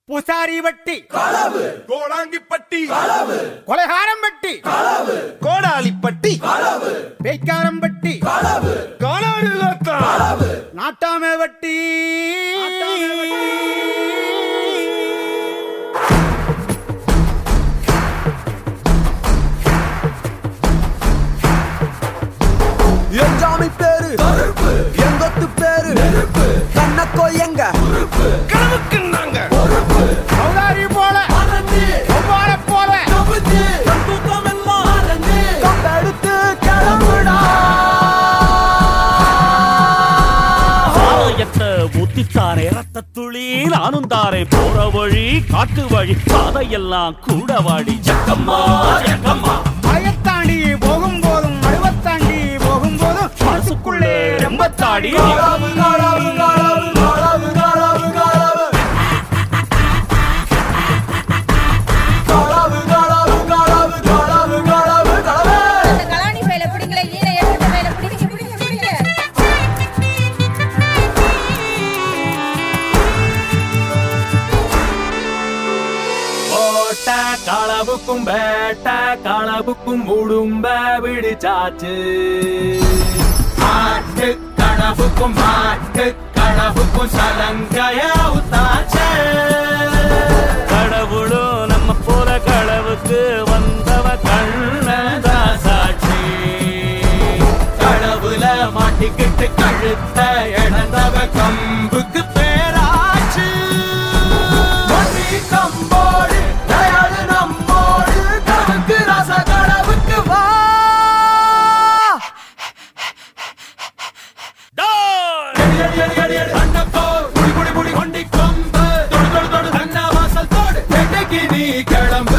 பூசாரி வட்டி கோடாங்கிப்பட்டி கொலைகாரம் வட்டி கோடாலிப்பட்டி பேய்க்காரம் வட்டி காலாடு நாட்டாமை வட்டி என் ஜாமி பேரு எங்கொத்து பேரு கண்ணக்கோ எங்க கனவுக்கு நாங்க சௌதாரி போல ஒவ்வாற போல கம்பெடுத்து கிளம்புடா சாயத்தை ஊத்தித்தாரே ரத்த துளி நானும் தாரே போற வழி காட்டு வழி பாதையெல்லாம் கூட வாடி ஜக்கம்மா ஜக்கம்மா பயத்தாண்டி போகும்போதும் அழுவத்தாண்டி போகும்போதும் மனசுக்குள்ளே ரொம்ப தாடி காலாவு காலாவு காலாவு காலாவு காலாவு காலாவு காலாவு காலாவு காலாவு காலாவு காலாவு காலாவு அந்த கலாணி பையில பிடிக்கல ஈர ஏற்பட்ட பையில பிடிங்க பிடிங்க பிடிங்க ஓட்ட களவுக்கும் வேட்ட களவுக்கும் உடும்ப விடிச்சாச்சு மாட்டு கனவுக்கும் மாட்டு கனவுக்கும் சலங்கைய உத்தாச்சு கடவுளும் நம்ம போற களவுக்கு வந்தவ கண்ணதா சாட்சி கடவுல மாட்டிக்கிட்டு கழுத்த இழந்தவ கம்புக்கு பேராச்சு மணி கம்போடு தயாளு நம்மோடு கணக்கு ரச கடவுக்கு வா டோய்! அடி, அடி, அடி, அடி, அடி. அண்டப்போ, புடி, புடி, புடி, கொண்டி கொம்பு. தொடு, தொடு, தொடு, அண்ணா வாசல் தோடு. வேட்டைக்கு நீ கிளம்பு